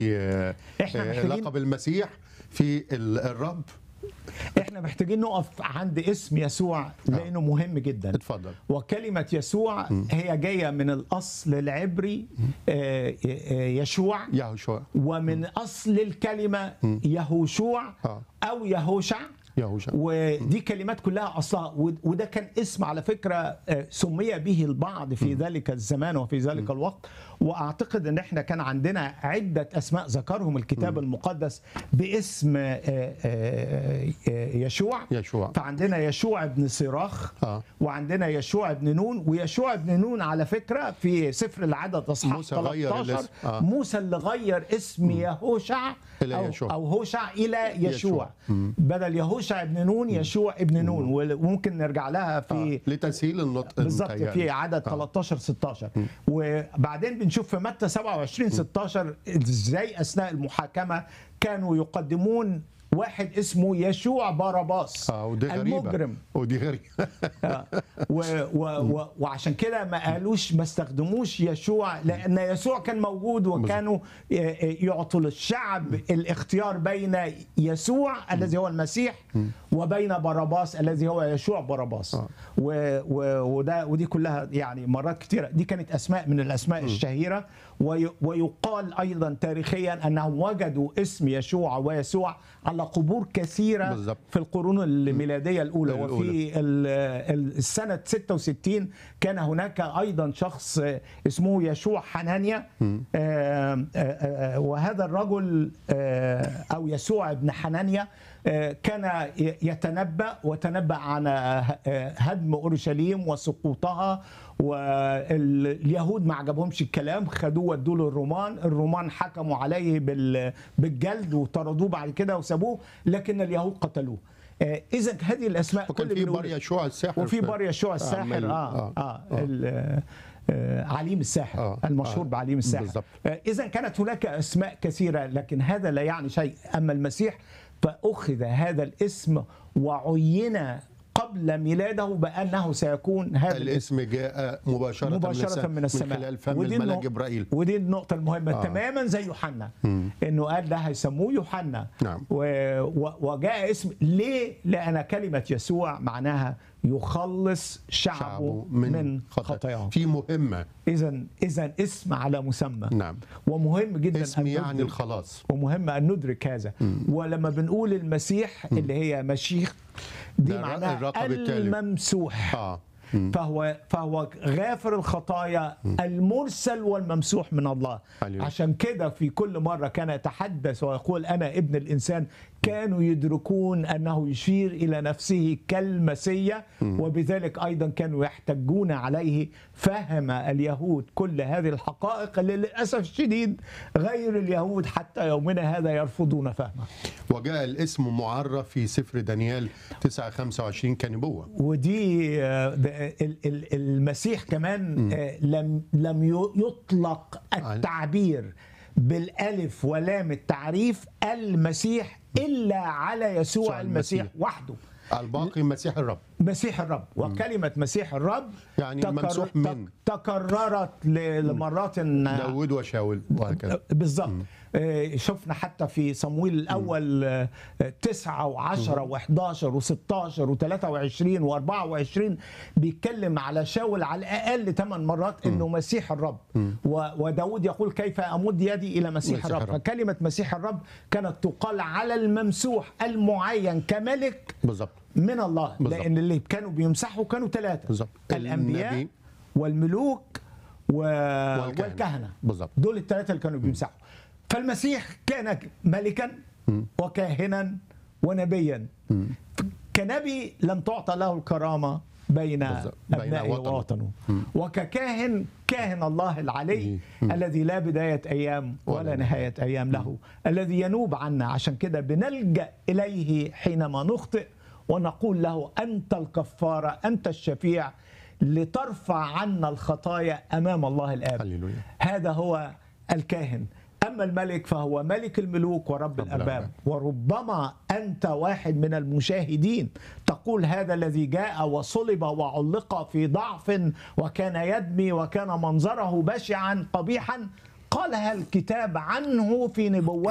آه، إحنا آه، محتاجين- لقب المسيح في ال- الرب احنا محتاجين نقف عند اسم يسوع لانه مهم جدا اتفضل وكلمة يسوع هي جاية من الأصل العبري آه، آه، يشوع يهوشع ومن أصل الكلمة يهوشوع آه. أو يهوشع يهوشع ودي كلمات كلها اصلها ود- وده كان اسم على فكره آه، سمي به البعض في ذلك الزمان وفي ذلك الوقت واعتقد ان احنا كان عندنا عده اسماء ذكرهم الكتاب المقدس باسم آه، آه، آه، يشوع يشوع. فعندنا يشوع ابن صراخ آه. وعندنا يشوع ابن نون ويشوع ابن نون على فكره في سفر العدد اصحاح موسى غير 13 الاسم. آه. موسى اللي غير اسم يهوشع إلى أو, يشوع. او هوشع الى يشوع يشوع. بدل يهوشع ابن نون يشوع ابن نون وممكن نرجع لها في آه. لتسهيل النطق بالظبط متهيألي. في عدد 13 16 وبعدين بنشوف في متى 27 16 ازاي اثناء المحاكمه كانوا يقدمون واحد اسمه يشوع باراباس اه ودي غريبه المجرم ودي غريبه آه. و و و وعشان كده ما قالوش ما استخدموش يشوع لان يسوع كان موجود وكانوا ي- يعطوا للشعب الاختيار بين يسوع الذي هو المسيح وبين باراباس الذي هو يشوع باراباس آه. و و وده ودي كلها يعني مرات كثيره دي كانت اسماء من الاسماء الشهيره وي ويقال ايضا تاريخيا انهم وجدوا اسم يشوع ويسوع على قبور كثيره بالظبط. في القرون الميلاديه الاولى, الأولى. وفي ال- ال- السنة 66 كان هناك أيضا شخص اسمه يشوع حنانيا آه، آه، آه، وهذا الرجل آه، أو يسوع ابن حنانيا آه، كان ي- يتنبأ وتنبأ عن آه، هدم أورشليم وسقوطها واليهود ما عجبهمش الكلام خدوه ودوه للرومان الرومان حكموا عليه بال- بالجلد وطردوه بعد كده وسابوه لكن اليهود قتلوه اذا هذه الاسماء وكان كل في بنقول- بار يشوع الساحر وفي في- بار يشوع الساحر عمال- اه اه, ال- آه عليم الساحر آه، المشهور آه، بعليم الساحر بالضبط. اذا كانت هناك اسماء كثيره لكن هذا لا يعني شيء اما المسيح فاخذ هذا الاسم وعين قبل ميلاده بانه سيكون هذا الاسم الاسم جاء مباشرة, مباشرة من السماء من خلال فم ودي الملاك النق- جبرائيل ودي النقطة المهمة آه. آه. تماما زي يوحنا انه قال ده هيسموه يوحنا نعم. و... و... وجاء اسم ليه؟ لأن كلمة يسوع معناها يخلص شعبه, شعبه من, من, من خطاياهم في مهمة إذا إذا اسم على مسمى نعم ومهم جدا اسم أن يعني ندرك- الخلاص ومهم ان ندرك هذا ولما بنقول المسيح اللي هي مشيخ دي ده الر- معناها الرقم التالي. الممسوح اه فهو فهو غافر الخطايا المرسل والممسوح من الله هللويا. عشان كده في كل مره كان يتحدث ويقول انا ابن الانسان كانوا يدركون انه يشير الى نفسه كالمسيا وبذلك ايضا كانوا يحتجون عليه فهم اليهود كل هذه الحقائق اللي للاسف الشديد غير اليهود حتى يومنا هذا يرفضون فهمها وجاء الاسم معرف في سفر دانيال 9 25 كنبوة ودي آه، ده ال- ال- المسيح كمان آه، لم لم ي- يطلق التعبير بالالف ولام التعريف المسيح الا على يسوع يسوع المسيح المسيح. وحده الباقي مسيح الرب مسيح الرب وكلمة مسيح الرب يعني ممسوح من. تكررت ل- لمرات داود وشاول وهكذا بالظبط آه، شفنا حتى في صمويل الاول آه، تسعة وعشرة وحداشر وستاشر وثلاثة وعشرين واربعة وعشرين بيتكلم على شاول على الاقل ثمان مرات انه مسيح الرب و- وداود يقول كيف امد يدي الى مسيح, مسيح الرب الرب. فكلمة مسيح الرب كانت تقال على الممسوح المعين كملك بالظبط من الله بالظبط. لان اللي كانوا بيمسحوا كانوا ثلاثه بالظبط. الانبياء النبي. والملوك و... والكهنة. والكهنه بالظبط. دول الثلاثه اللي كانوا بيمسحوا فالمسيح كان ملكا وكاهنا ونبيا كنبي لم تعطى له الكرامه بين بالظبط. بين ابنائه وطنه. ووطنه وككاهن كاهن الله العلي الذي لا بدايه ايام ولا ولا نهايه ايام له الذي ينوب عنا عشان كده بنلجا اليه حينما نخطئ ونقول له انت الكفاره انت الشفيع لترفع عنا الخطايا امام الله الاب هللويا. هذا هو الكاهن اما الملك فهو ملك الملوك ورب الارباب الأرباب. وربما انت واحد من المشاهدين تقول هذا الذي جاء وصلب وعلق في ضعف وكان يدمي وكان منظره بشعا قبيحا قالها الكتاب عنه في نبوة